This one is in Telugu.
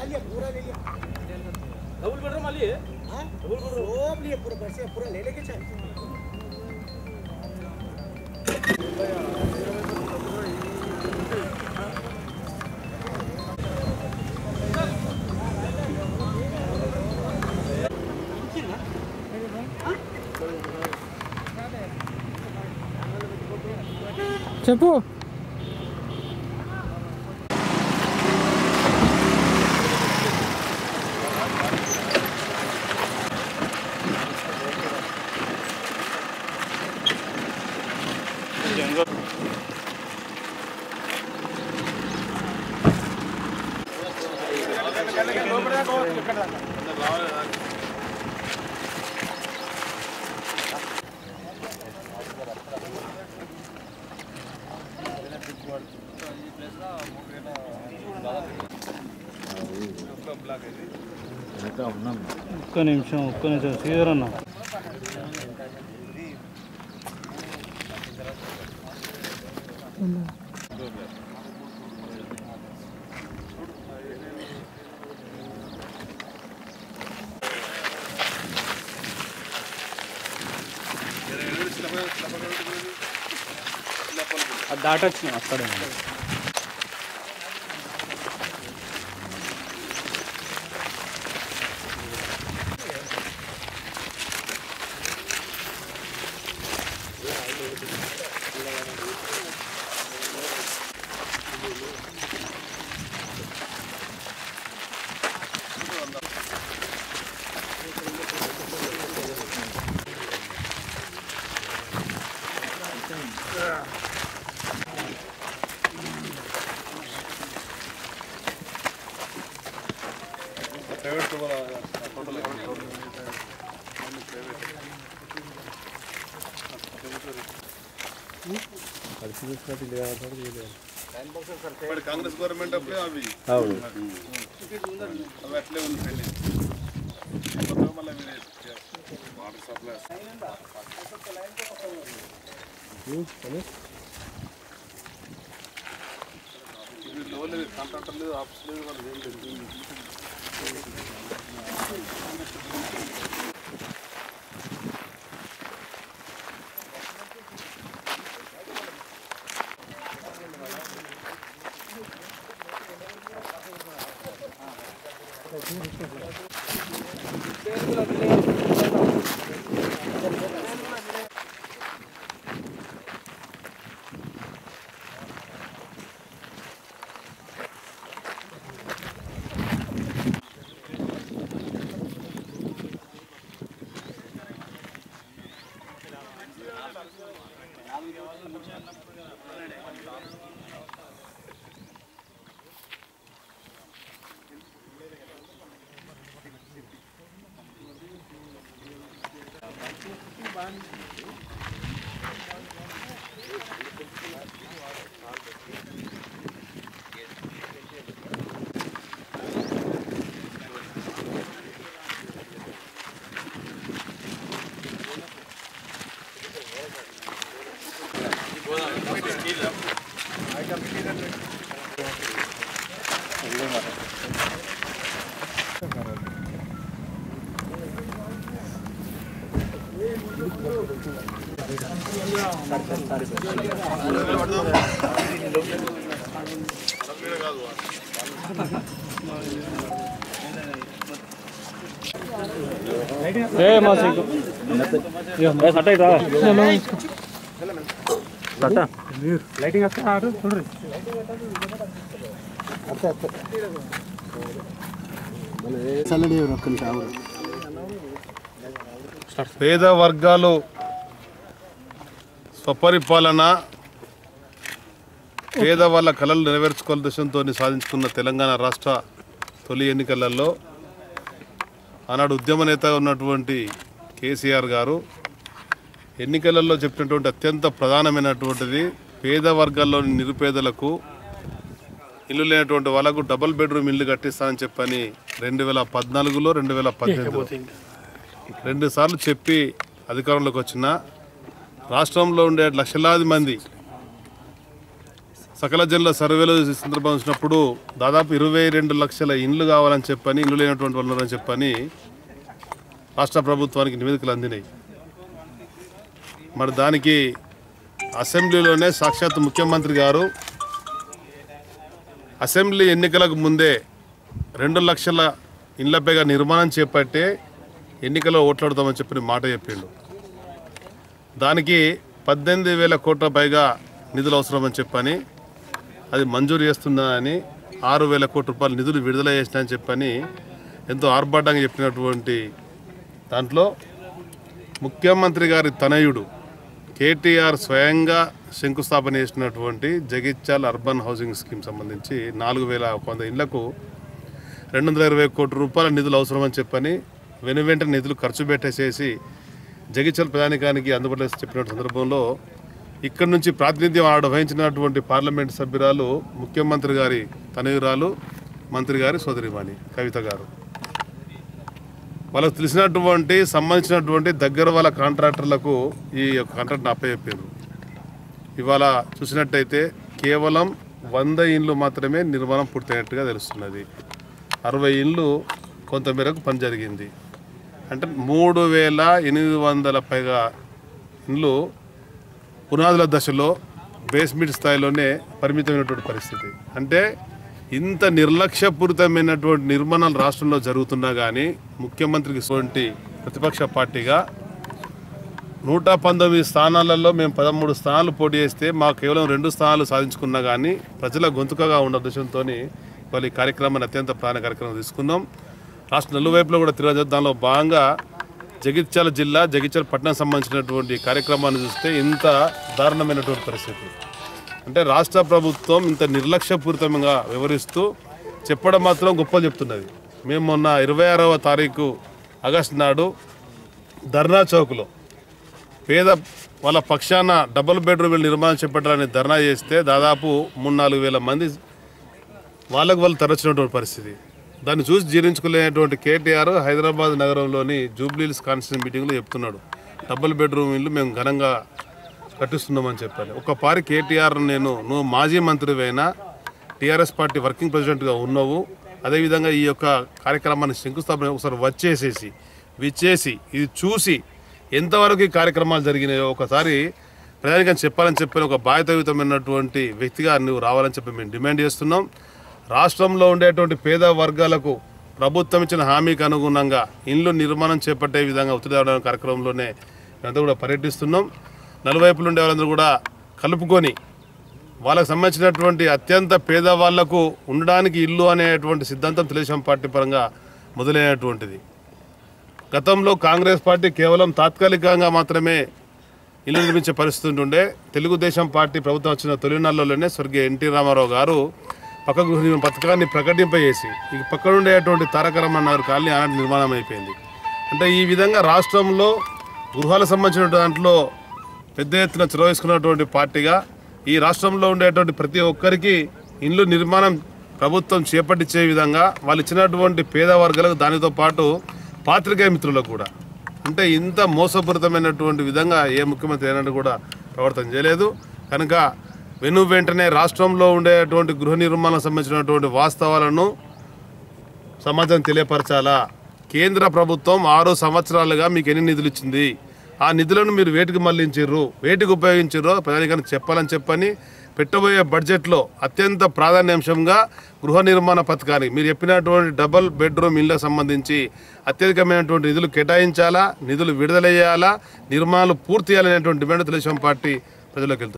लिया पूरा ले लिया डबल बेडरूम वाली है हाँ सब लिए पूरा पैसे पूरा ले लेके चल చెప్పు ఒక్క నిమిషం ఒక్క నిమిషం శ్రీధర్ అన్న అది దాటొచ్చిన అక్కడే ఇప్పుడు కాంగ్రెస్ గవర్నమెంట్ అప్పుడే అవి అవును అవి అట్లే ఉంది పెళ్లి కొత్తగా మళ్ళీ వీరే వాటర్ సప్లై వీళ్ళు లేదు కాంట్రాక్టర్ లేదు ఆఫీస్ లేదు వాళ్ళు ఏం లేదు ఏ మా సీకు ఏ సట్ట ఇట్రా సట్ట లైటింగ్ వస్తా ఆడు చూడ్రి పేద వర్గాలు స్వపరిపాలన పేద వాళ్ళ కళలు నెరవేర్చుకోవాల దశంతో సాధించుకున్న తెలంగాణ రాష్ట్ర తొలి ఎన్నికలలో ఆనాడు ఉద్యమ నేత ఉన్నటువంటి కేసీఆర్ గారు ఎన్నికలలో చెప్పినటువంటి అత్యంత ప్రధానమైనటువంటిది పేద వర్గాల్లోని నిరుపేదలకు ఇల్లు లేనటువంటి వాళ్ళకు డబుల్ బెడ్రూమ్ ఇల్లు కట్టిస్తానని చెప్పని రెండు వేల పద్నాలుగులో రెండు వేల పద్దెనిమిదిలో రెండు సార్లు చెప్పి అధికారంలోకి వచ్చిన రాష్ట్రంలో ఉండే లక్షలాది మంది సకల జిల్లా సర్వేలు సందర్భం వచ్చినప్పుడు దాదాపు ఇరవై రెండు లక్షల ఇండ్లు కావాలని చెప్పని ఇల్లు లేనటువంటి వాళ్ళు ఉన్నారని చెప్పని రాష్ట్ర ప్రభుత్వానికి నివేదికలు అందినాయి మరి దానికి అసెంబ్లీలోనే సాక్షాత్ ముఖ్యమంత్రి గారు అసెంబ్లీ ఎన్నికలకు ముందే రెండు లక్షల ఇండ్లపైగా నిర్మాణం చేపట్టే ఎన్నికల్లో ఓట్లాడుతామని చెప్పిన మాట చెప్పిండు దానికి పద్దెనిమిది వేల కోట్ల పైగా నిధులు అవసరమని చెప్పని అది మంజూరు చేస్తున్నా అని ఆరు వేల కోట్ల రూపాయల నిధులు విడుదల చేసినా అని చెప్పని ఎంతో ఆర్భాటంగా చెప్పినటువంటి దాంట్లో ముఖ్యమంత్రి గారి తనయుడు కేటీఆర్ స్వయంగా శంకుస్థాపన చేసినటువంటి జగిత్యాల అర్బన్ హౌసింగ్ స్కీమ్ సంబంధించి నాలుగు వేల వంద ఇళ్లకు రెండు వందల ఇరవై కోట్ల రూపాయల నిధులు అవసరమని చెప్పని వెను వెంటనే నిధులు ఖర్చు పెట్టేసేసి జగిత్యాల ప్రధానికానికి అందుబాటులో చెప్పిన సందర్భంలో ఇక్కడి నుంచి ప్రాతినిధ్యం ఆడ వహించినటువంటి పార్లమెంట్ సభ్యురాలు ముఖ్యమంత్రి గారి తనయురాలు మంత్రి గారి సోదరివాణి కవిత గారు వాళ్ళకు తెలిసినటువంటి సంబంధించినటువంటి దగ్గర వాళ్ళ కాంట్రాక్టర్లకు ఈ యొక్క కాంట్రాక్ట్ని అప్పచెప్పారు ఇవాళ చూసినట్టయితే కేవలం వంద ఇండ్లు మాత్రమే నిర్మాణం పూర్తయినట్టుగా తెలుస్తున్నది అరవై ఇండ్లు కొంతమేరకు పని జరిగింది అంటే మూడు వేల ఎనిమిది వందల పైగా ఇండ్లు పునాదుల దశలో బేస్మెంట్ స్థాయిలోనే పరిమితమైనటువంటి పరిస్థితి అంటే ఇంత నిర్లక్ష్యపూరితమైనటువంటి నిర్మాణాలు రాష్ట్రంలో జరుగుతున్నా కానీ ముఖ్యమంత్రికి సోంటి ప్రతిపక్ష పార్టీగా నూట పంతొమ్మిది స్థానాలలో మేము పదమూడు స్థానాలు పోటీ చేస్తే మాకు కేవలం రెండు స్థానాలు సాధించుకున్నా కానీ ప్రజల గొంతుకగా ఉన్న ఉద్దేశంతో ఇవాళ ఈ కార్యక్రమాన్ని అత్యంత ప్రాణ కార్యక్రమం తీసుకున్నాం రాష్ట్ర నలువైపులో కూడా తిరగదు దానిలో భాగంగా జగిత్యాల జిల్లా జగిత్యాల పట్టణం సంబంధించినటువంటి కార్యక్రమాన్ని చూస్తే ఇంత దారుణమైనటువంటి పరిస్థితి అంటే రాష్ట్ర ప్రభుత్వం ఇంత నిర్లక్ష్యపూరితంగా వివరిస్తూ చెప్పడం మాత్రం గొప్పలు చెప్తున్నది మేము మొన్న ఇరవై ఆరవ తారీఖు ఆగస్టు నాడు ధర్నా చౌక్లో పేద వాళ్ళ పక్షాన డబుల్ బెడ్రూమ్ ఇల్లు నిర్మాణం చేపట్టాలని ధర్నా చేస్తే దాదాపు మూడు నాలుగు వేల మంది వాళ్ళకు వాళ్ళు తరచినటువంటి పరిస్థితి దాన్ని చూసి జీర్ణించుకోలేనటువంటి కేటీఆర్ హైదరాబాద్ నగరంలోని జూబ్లీహిల్స్ కాన్స్టిట్యూషన్ మీటింగ్లో చెప్తున్నాడు డబుల్ బెడ్రూమ్ ఇల్లు మేము ఘనంగా కట్టిస్తున్నామని చెప్పాలి ఒక పారి కేటీఆర్ నేను నువ్వు మాజీ మంత్రివైనా టీఆర్ఎస్ పార్టీ వర్కింగ్ ప్రెసిడెంట్గా ఉన్నావు అదేవిధంగా ఈ యొక్క కార్యక్రమాన్ని శంకుస్థాపన ఒకసారి వచ్చేసేసి విచ్చేసి ఇది చూసి ఎంతవరకు ఈ కార్యక్రమాలు జరిగినాయో ఒకసారి ప్రజానికని చెప్పాలని చెప్పిన ఒక బాధ్యతాయుతమైనటువంటి వ్యక్తిగా నువ్వు రావాలని చెప్పి మేము డిమాండ్ చేస్తున్నాం రాష్ట్రంలో ఉండేటువంటి పేద వర్గాలకు ప్రభుత్వం ఇచ్చిన హామీకి అనుగుణంగా ఇండ్లు నిర్మాణం చేపట్టే విధంగా ఒత్తిడి తేవడానికి కార్యక్రమంలోనే మేమంతా కూడా పర్యటిస్తున్నాం నలువైపులు ఉండే వాళ్ళందరూ కూడా కలుపుకొని వాళ్ళకు సంబంధించినటువంటి అత్యంత పేదవాళ్లకు ఉండడానికి ఇల్లు అనేటువంటి సిద్ధాంతం తెలుగుదేశం పార్టీ పరంగా మొదలైనటువంటిది గతంలో కాంగ్రెస్ పార్టీ కేవలం తాత్కాలికంగా మాత్రమే ఇల్లు నిర్మించే పరిస్థితి ఉండే తెలుగుదేశం పార్టీ ప్రభుత్వం వచ్చిన తొలినాళ్ళలోనే స్వర్గీయ ఎన్టీ రామారావు గారు పక్క గృహ నిర్మాణ పథకాన్ని ప్రకటింపజేసి ఇక పక్కన ఉండేటువంటి తారక రామారావు నగర్ కాలనీ ఆనాటి నిర్మాణం అయిపోయింది అంటే ఈ విధంగా రాష్ట్రంలో గృహాలకు సంబంధించిన దాంట్లో పెద్ద ఎత్తున చొరవ వేసుకున్నటువంటి పార్టీగా ఈ రాష్ట్రంలో ఉండేటువంటి ప్రతి ఒక్కరికి ఇండ్లు నిర్మాణం ప్రభుత్వం చేపట్టించే విధంగా వాళ్ళు ఇచ్చినటువంటి పేద వర్గాలకు దానితో పాటు పాత్రికేయ మిత్రులకు కూడా అంటే ఇంత మోసపూరితమైనటువంటి విధంగా ఏ ముఖ్యమంత్రి అయినట్టు కూడా ప్రవర్తన చేయలేదు కనుక వెను వెంటనే రాష్ట్రంలో ఉండేటువంటి గృహ నిర్మాణం సంబంధించినటువంటి వాస్తవాలను సమాజం తెలియపరచాలా కేంద్ర ప్రభుత్వం ఆరు సంవత్సరాలుగా మీకు ఎన్ని నిధులు ఇచ్చింది ఆ నిధులను మీరు వేటికి మళ్లించారు వేటికి ఉపయోగించారో ప్రధానికానికి చెప్పాలని చెప్పని పెట్టబోయే బడ్జెట్లో అత్యంత ప్రాధాన్యాంశంగా గృహ నిర్మాణ పథకానికి మీరు చెప్పినటువంటి డబల్ బెడ్రూమ్ ఇళ్ళకు సంబంధించి అత్యధికమైనటువంటి నిధులు కేటాయించాలా నిధులు విడుదల చేయాలా నిర్మాణాలు పూర్తి చేయాలనేటువంటి డిమాండ్ తెలుగుదేశం పార్టీ ప్రజలకు వెళ్తుంది